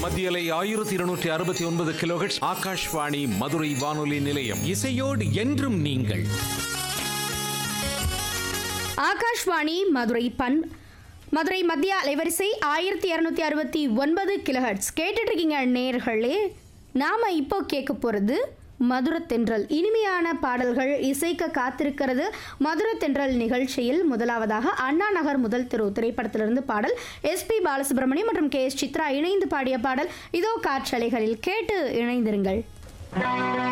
மத்தியலை ஆயிரத்தி இருநூற்றி அறுபத்தி ஒன்பது கிலோஹெட்ஸ் ஆகாஷ்வாணி மதுரை வானொலி நிலையம் இசையோடு என்றும் நீங்கள் ஆகாஷ்வாணி மதுரை பண் மதுரை மத்திய அலைவரிசை ஆயிரத்தி இரநூத்தி அறுபத்தி ஒன்பது கிலோஹெட்ஸ் கேட்டுட்டு இருக்கீங்க நேர்களே நாம இப்போ கேட்க போகிறது மதுர தென்றல் இனிமையான பாடல்கள் இசைக்க காத்திருக்கிறது மதுர தென்றல் நிகழ்ச்சியில் முதலாவதாக அண்ணா நகர் முதல் திரு திரைப்படத்திலிருந்து பாடல் எஸ்பி பாலசுப்ரமணியம் மற்றும் கே எஸ் சித்ரா இணைந்து பாடிய பாடல் இதோ காற்றலைகளில் கேட்டு இணைந்திருங்கள்